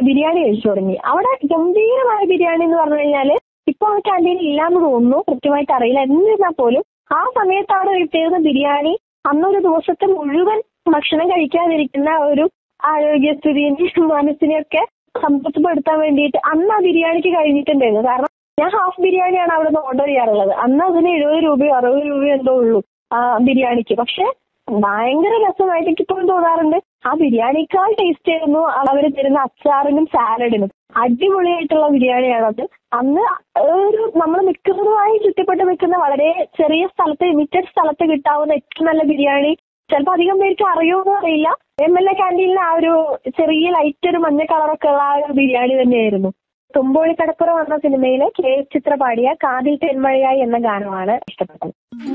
ബിരിയാണി കഴിച്ചു തുടങ്ങി അവിടെ ഗംഭീരമായ ബിരിയാണി എന്ന് പറഞ്ഞു കഴിഞ്ഞാല് ഇപ്പൊ ആ ക്യാൻറ്റീൻ ഇല്ലാന്ന് തോന്നുന്നു കൃത്യമായിട്ട് അറിയില്ല എന്നിരുന്നാൽ പോലും ആ സമയത്താണ് കിട്ടിയിരുന്ന ബിരിയാണി അന്നൊരു ദിവസത്തെ മുഴുവൻ ഭക്ഷണം കഴിക്കാതിരിക്കുന്ന ഒരു ആരോഗ്യസ്ഥിതിയും മനസ്സിനെയൊക്കെ സംതൃപ്തിപ്പെടുത്താൻ വേണ്ടിയിട്ട് അന്ന് ആ ബിരിയാണിക്ക് കഴിഞ്ഞിട്ടുണ്ടായിരുന്നു കാരണം ഞാൻ ഹാഫ് ബിരിയാണിയാണ് അവിടെ നിന്ന് ഓർഡർ ചെയ്യാറുള്ളത് അന്ന് അതിന് എഴുപത് രൂപയോ അറുപത് രൂപയോ എന്തോ ഉള്ളൂ ആ ബിരിയാണിക്ക് പക്ഷെ ഭയങ്കര രസമായിട്ട് എനിക്ക് ഇപ്പോഴും തോന്നാറുണ്ട് ആ ബിരിയാണിക്കാൾ ടേസ്റ്റ് ആയിരുന്നു അവർ തരുന്ന അച്ചാറിനും സാലഡിനും അടിപൊളിയായിട്ടുള്ള ബിരിയാണിയാണത് അന്ന് ഒരു നമ്മൾ നിൽക്കുന്നതുമായി ചുറ്റപ്പെട്ട് നിൽക്കുന്ന വളരെ ചെറിയ സ്ഥലത്ത് ലിമിറ്റഡ് സ്ഥലത്ത് കിട്ടാവുന്ന ഏറ്റവും നല്ല ബിരിയാണി ചിലപ്പോൾ അധികം പേർക്ക് അറിയുമെന്ന് അറിയില്ല എം എൽ എ ക്യാൻറ്റീനിൽ ആ ഒരു ചെറിയ ലൈറ്റ് ഒരു മഞ്ഞ കളറൊക്കെ ഉള്ള ആ ഒരു ബിരിയാണി തന്നെയായിരുന്നു തുമ്പോളി കടപ്പുറം എന്ന സിനിമയിലെ കെ എസ് ചിത്ര പാടിയ കാതിൽ തെന്മഴയായി എന്ന ഗാനമാണ് ഇഷ്ടപ്പെട്ടത്